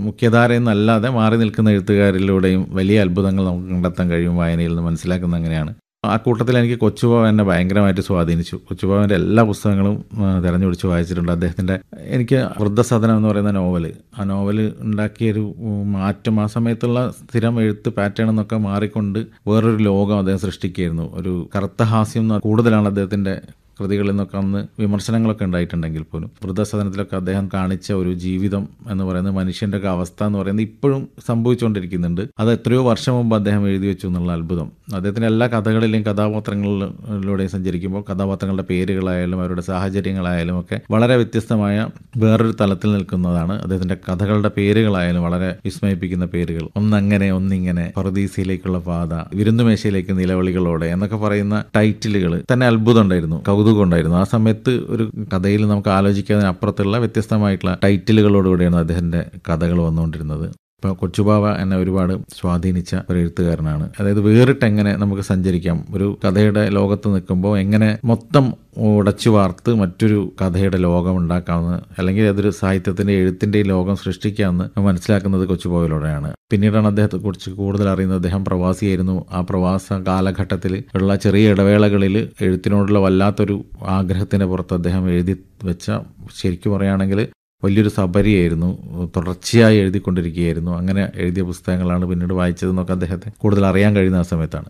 മുഖ്യധാരയിൽ നിന്നല്ലാതെ മാറി നിൽക്കുന്ന എഴുത്തുകാരിലൂടെയും വലിയ അത്ഭുതങ്ങൾ നമുക്ക് കണ്ടെത്താൻ കഴിയും വായനയിൽ നിന്ന് മനസ്സിലാക്കുന്നത് അങ്ങനെയാണ് ആ കൂട്ടത്തിൽ എനിക്ക് കൊച്ചുബാബ എന്നെ ഭയങ്കരമായിട്ട് സ്വാധീനിച്ചു കൊച്ചുബാബൻ്റെ എല്ലാ പുസ്തകങ്ങളും ആ, തിരഞ്ഞുപിടിച്ച് വായിച്ചിട്ടുണ്ട് അദ്ദേഹത്തിൻ്റെ എനിക്ക് വൃദ്ധസദനം എന്ന് പറയുന്ന നോവൽ ആ നോവൽ ഉണ്ടാക്കിയൊരു ഉം, മാറ്റം ആ സമയത്തുള്ള സ്ഥിരം എഴുത്ത് പാറ്റേൺ എന്നൊക്കെ മാറിക്കൊണ്ട് വേറൊരു ലോകം അദ്ദേഹം സൃഷ്ടിക്കുകയായിരുന്നു ഒരു കറുത്ത ഹാസ്യം എന്ന് കൂടുതലാണ് അദ്ദേഹത്തിൻ്റെ കൃതികളിൽ നിന്നൊക്കെ അന്ന് വിമർശനങ്ങളൊക്കെ ഉണ്ടായിട്ടുണ്ടെങ്കിൽ പോലും വൃദ്ധസദനത്തിലൊക്കെ അദ്ദേഹം കാണിച്ച ഒരു ജീവിതം എന്ന് പറയുന്നത് മനുഷ്യൻ്റെ ഒക്കെ അവസ്ഥ എന്ന് പറയുന്നത് ഇപ്പോഴും സംഭവിച്ചുകൊണ്ടിരിക്കുന്നുണ്ട് അത് എത്രയോ വർഷം മുമ്പ് അദ്ദേഹം എഴുതി വെച്ചു എന്നുള്ള അത്ഭുതം അദ്ദേഹത്തിൻ്റെ എല്ലാ കഥകളിലെയും കഥാപാത്രങ്ങളിലൂടെയും സഞ്ചരിക്കുമ്പോൾ കഥാപാത്രങ്ങളുടെ പേരുകളായാലും അവരുടെ സാഹചര്യങ്ങളായാലും ഒക്കെ വളരെ വ്യത്യസ്തമായ വേറൊരു തലത്തിൽ നിൽക്കുന്നതാണ് അദ്ദേഹത്തിൻ്റെ കഥകളുടെ പേരുകളായാലും വളരെ വിസ്മയിപ്പിക്കുന്ന പേരുകൾ ഒന്നങ്ങനെ ഒന്നിങ്ങനെ പറുദീസയിലേക്കുള്ള പാത വിരുന്നുമേശയിലേക്ക് നിലവിളികളോടെ എന്നൊക്കെ പറയുന്ന ടൈറ്റിലുകൾ തന്നെ അത്ഭുതം ഉണ്ടായിരുന്നു കൗതുകം ഉണ്ടായിരുന്നു ആ സമയത്ത് ഒരു കഥയിൽ നമുക്ക് ആലോചിക്കാതിന് അപ്പുറത്തുള്ള വ്യത്യസ്തമായിട്ടുള്ള ടൈറ്റിലുകളോടുകൂടിയാണ് അദ്ദേഹത്തിന്റെ കഥകൾ വന്നുകൊണ്ടിരുന്നത് ഇപ്പോൾ കൊച്ചുബാവ എന്നെ ഒരുപാട് സ്വാധീനിച്ച ഒരു എഴുത്തുകാരനാണ് അതായത് വേറിട്ട് എങ്ങനെ നമുക്ക് സഞ്ചരിക്കാം ഒരു കഥയുടെ ലോകത്ത് നിൽക്കുമ്പോൾ എങ്ങനെ മൊത്തം ഉടച്ചു വാർത്ത് മറ്റൊരു കഥയുടെ ലോകം ഉണ്ടാക്കാമെന്ന് അല്ലെങ്കിൽ അതൊരു സാഹിത്യത്തിന്റെ എഴുത്തിന്റെ ലോകം സൃഷ്ടിക്കാമെന്ന് മനസ്സിലാക്കുന്നത് കൊച്ചുബാവയിലൂടെയാണ് പിന്നീടാണ് അദ്ദേഹത്തെ കുറിച്ച് കൂടുതൽ അറിയുന്നത് അദ്ദേഹം പ്രവാസിയായിരുന്നു ആ പ്രവാസ കാലഘട്ടത്തിൽ ഉള്ള ചെറിയ ഇടവേളകളിൽ എഴുത്തിനോടുള്ള വല്ലാത്തൊരു ആഗ്രഹത്തിന്റെ പുറത്ത് അദ്ദേഹം എഴുതി വെച്ച ശരിക്കും പറയുകയാണെങ്കിൽ വലിയൊരു സബരിയായിരുന്നു തുടർച്ചയായി എഴുതിക്കൊണ്ടിരിക്കുകയായിരുന്നു അങ്ങനെ എഴുതിയ പുസ്തകങ്ങളാണ് പിന്നീട് വായിച്ചതെന്നൊക്കെ അദ്ദേഹത്തെ കൂടുതൽ അറിയാൻ കഴിയുന്ന ആ സമയത്താണ്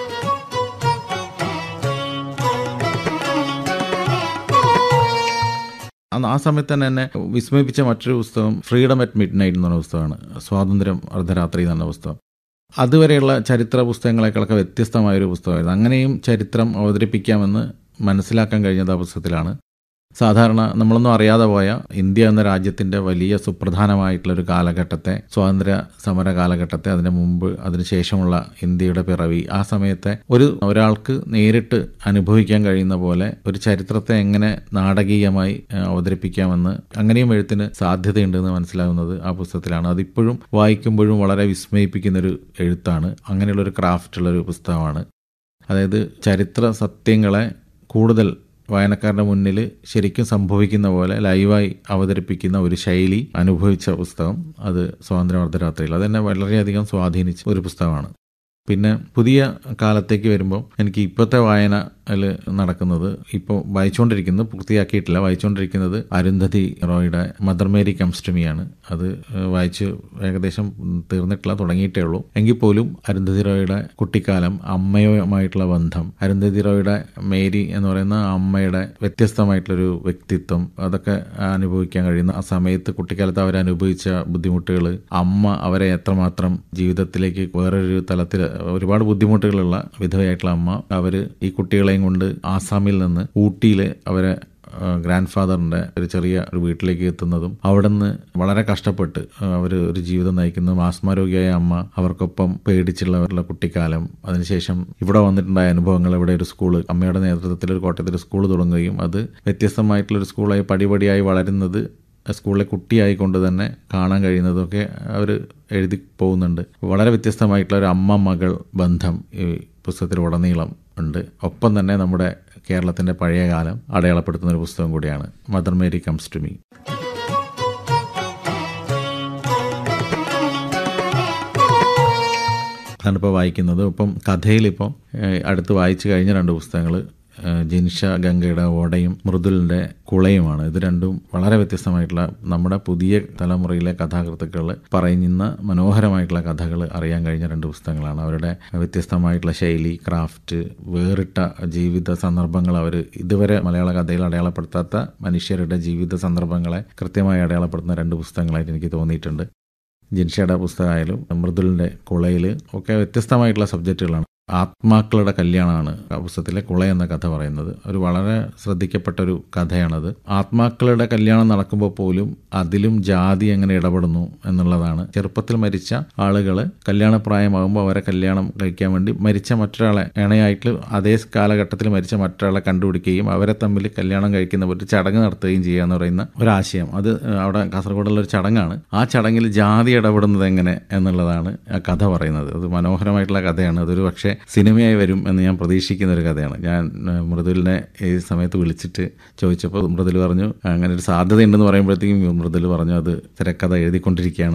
അന്ന് ആ സമയത്ത് തന്നെ എന്നെ വിസ്മയിപ്പിച്ച മറ്റൊരു പുസ്തകം ഫ്രീഡം അറ്റ് മിഡ് നൈറ്റ് എന്ന് പറഞ്ഞ പുസ്തകമാണ് സ്വാതന്ത്ര്യം അർദ്ധരാത്രി എന്ന് പറഞ്ഞ പുസ്തകം അതുവരെയുള്ള ചരിത്ര പുസ്തകങ്ങളെക്കാളൊക്കെ വ്യത്യസ്തമായൊരു പുസ്തകമായിരുന്നു അങ്ങനെയും ചരിത്രം അവതരിപ്പിക്കാമെന്ന് മനസ്സിലാക്കാൻ കഴിഞ്ഞത് ആ പുസ്തകത്തിലാണ് സാധാരണ നമ്മളൊന്നും അറിയാതെ പോയ ഇന്ത്യ എന്ന രാജ്യത്തിൻ്റെ വലിയ സുപ്രധാനമായിട്ടുള്ള ഒരു കാലഘട്ടത്തെ സ്വാതന്ത്ര്യ സമര കാലഘട്ടത്തെ അതിന് മുമ്പ് അതിനുശേഷമുള്ള ഇന്ത്യയുടെ പിറവി ആ സമയത്തെ ഒരു ഒരാൾക്ക് നേരിട്ട് അനുഭവിക്കാൻ കഴിയുന്ന പോലെ ഒരു ചരിത്രത്തെ എങ്ങനെ നാടകീയമായി ഏഹ്, അവതരിപ്പിക്കാമെന്ന് അങ്ങനെയും എഴുത്തിന് സാധ്യതയുണ്ടെന്ന് മനസ്സിലാകുന്നത് ആ പുസ്തകത്തിലാണ് അതിപ്പോഴും വായിക്കുമ്പോഴും വളരെ വിസ്മയിപ്പിക്കുന്നൊരു എഴുത്താണ് അങ്ങനെയുള്ളൊരു ക്രാഫ്റ്റുള്ളൊരു പുസ്തകമാണ് അതായത് ചരിത്ര സത്യങ്ങളെ കൂടുതൽ വായനക്കാരുടെ മുന്നിൽ ശരിക്കും സംഭവിക്കുന്ന പോലെ ലൈവായി അവതരിപ്പിക്കുന്ന ഒരു ശൈലി അനുഭവിച്ച പുസ്തകം അത് സ്വാതന്ത്ര്യ അർദ്ധരാത്രിയിൽ അതെന്നെ വളരെയധികം സ്വാധീനിച്ച ഒരു പുസ്തകമാണ് പിന്നെ പുതിയ കാലത്തേക്ക് വരുമ്പോൾ എനിക്ക് ഇപ്പോഴത്തെ വായനയിൽ നടക്കുന്നത് ഇപ്പോൾ വായിച്ചുകൊണ്ടിരിക്കുന്നത് പൂർത്തിയാക്കിയിട്ടില്ല വായിച്ചുകൊണ്ടിരിക്കുന്നത് അരുന്ധതി റോയുടെ മദർ മേരി കംസ്റ്റമിയാണ് അത് ഏഹ്, വായിച്ച് ഏകദേശം തീർന്നിട്ടില്ല തുടങ്ങിയിട്ടേ ഉള്ളൂ എങ്കിൽ പോലും അരുന്ധതി റോയുടെ കുട്ടിക്കാലം അമ്മയുമായിട്ടുള്ള ബന്ധം അരുന്ധതി റോയുടെ മേരി എന്ന് പറയുന്ന അമ്മയുടെ വ്യത്യസ്തമായിട്ടുള്ളൊരു വ്യക്തിത്വം അതൊക്കെ അനുഭവിക്കാൻ കഴിയുന്ന ആ സമയത്ത് കുട്ടിക്കാലത്ത് അവർ അനുഭവിച്ച ബുദ്ധിമുട്ടുകൾ അമ്മ അവരെ എത്രമാത്രം ജീവിതത്തിലേക്ക് വേറൊരു തലത്തിൽ ഒരുപാട് ബുദ്ധിമുട്ടുകളുള്ള വിധവയായിട്ടുള്ള അമ്മ അവർ ഈ കുട്ടികളെയും കൊണ്ട് ആസാമിൽ നിന്ന് ഊട്ടിയിൽ അവരെ ഗ്രാൻഡ് ഫാദറിൻ്റെ ഒരു ചെറിയ ഒരു വീട്ടിലേക്ക് എത്തുന്നതും അവിടെ നിന്ന് വളരെ കഷ്ടപ്പെട്ട് അവർ ഒരു ജീവിതം നയിക്കുന്നതും ആസ്മാരോഗ്യമായ അമ്മ അവർക്കൊപ്പം പേടിച്ചുള്ള അവരുടെ കുട്ടിക്കാലം അതിനുശേഷം ഇവിടെ വന്നിട്ടുണ്ടായ അനുഭവങ്ങൾ ഇവിടെ ഒരു സ്കൂള് അമ്മയുടെ നേതൃത്വത്തിൽ ഒരു കോട്ടയത്തിൽ ഒരു സ്കൂൾ തുടങ്ങുകയും അത് വ്യത്യസ്തമായിട്ടുള്ളൊരു സ്കൂളായി പടിപടിയായി വളരുന്നത് സ്കൂളിലെ കുട്ടിയായിക്കൊണ്ട് തന്നെ കാണാൻ കഴിയുന്നതൊക്കെ അവർ എഴുതി പോകുന്നുണ്ട് വളരെ വ്യത്യസ്തമായിട്ടുള്ള ഒരു അമ്മ മകൾ ബന്ധം ഈ പുസ്തകത്തിൽ ഉടനീളം ഉണ്ട് ഒപ്പം തന്നെ നമ്മുടെ കേരളത്തിൻ്റെ പഴയ കാലം അടയാളപ്പെടുത്തുന്ന ഒരു പുസ്തകം കൂടിയാണ് Mother Mary comes to me ഞാനിപ്പോൾ വായിക്കുന്നത് ഇപ്പം കഥയിലിപ്പം ഏഹ്, അടുത്ത് വായിച്ചു കഴിഞ്ഞ രണ്ട് പുസ്തകങ്ങൾ ജിൻഷ ഗംഗയുടെ ഓടയും മൃദുലിൻ്റെ കുളയുമാണ് ഇത് രണ്ടും വളരെ വ്യത്യസ്തമായിട്ടുള്ള നമ്മുടെ പുതിയ തലമുറയിലെ കഥാകൃത്തുക്കൾ പറയുന്ന മനോഹരമായിട്ടുള്ള കഥകൾ അറിയാൻ കഴിഞ്ഞ രണ്ട് പുസ്തകങ്ങളാണ് അവരുടെ വ്യത്യസ്തമായിട്ടുള്ള ശൈലി ക്രാഫ്റ്റ് വേറിട്ട ജീവിത സന്ദർഭങ്ങൾ അവർ ഇതുവരെ മലയാള കഥയിൽ അടയാളപ്പെടുത്താത്ത മനുഷ്യരുടെ ജീവിത സന്ദർഭങ്ങളെ കൃത്യമായി അടയാളപ്പെടുത്തുന്ന രണ്ട് പുസ്തകങ്ങളായിട്ട് എനിക്ക് തോന്നിയിട്ടുണ്ട് ജിൻഷയുടെ പുസ്തകമായാലും മൃദുലിൻ്റെ കുളയിൽ ഒക്കെ വ്യത്യസ്തമായിട്ടുള്ള സബ്ജക്റ്റുകളാണ് ആത്മാക്കളുടെ കല്യാണമാണ് ആ പുസ്തകത്തിലെ കുള എന്ന കഥ പറയുന്നത് ഒരു വളരെ ശ്രദ്ധിക്കപ്പെട്ട ഒരു കഥയാണത് ആത്മാക്കളുടെ കല്യാണം നടക്കുമ്പോൾ പോലും അതിലും ജാതി എങ്ങനെ ഇടപെടുന്നു എന്നുള്ളതാണ് ചെറുപ്പത്തിൽ മരിച്ച ആളുകൾ കല്യാണപ്രായമാകുമ്പോൾ അവരെ കല്യാണം കഴിക്കാൻ വേണ്ടി മരിച്ച മറ്റൊരാളെ ഇണയായിട്ട് അതേ കാലഘട്ടത്തിൽ മരിച്ച മറ്റൊരാളെ കണ്ടുപിടിക്കുകയും അവരെ തമ്മിൽ കല്യാണം കഴിക്കുന്ന ഒരു ചടങ്ങ് നടത്തുകയും ചെയ്യുക എന്ന് പറയുന്ന ഒരാശയം അത് അവിടെ കാസർഗോഡുള്ള ഒരു ചടങ്ങാണ് ആ ചടങ്ങിൽ ജാതി ഇടപെടുന്നത് എങ്ങനെ എന്നുള്ളതാണ് ആ കഥ പറയുന്നത് അത് മനോഹരമായിട്ടുള്ള കഥയാണ് അതൊരു പക്ഷേ സിനിമയായി വരും എന്ന് ഞാൻ പ്രതീക്ഷിക്കുന്ന ഒരു കഥയാണ് ഞാൻ ഏഹ്, മൃദുലിനെ ഈ സമയത്ത് വിളിച്ചിട്ട് ചോദിച്ചപ്പോൾ മൃദുൽ പറഞ്ഞു അങ്ങനെ ഒരു സാധ്യതയുണ്ടെന്ന് പറയുമ്പോഴത്തേക്കും മൃദുൽ പറഞ്ഞു അത് തിരക്കഥ എഴുതിക്കൊണ്ടിരിക്കുകയാണ്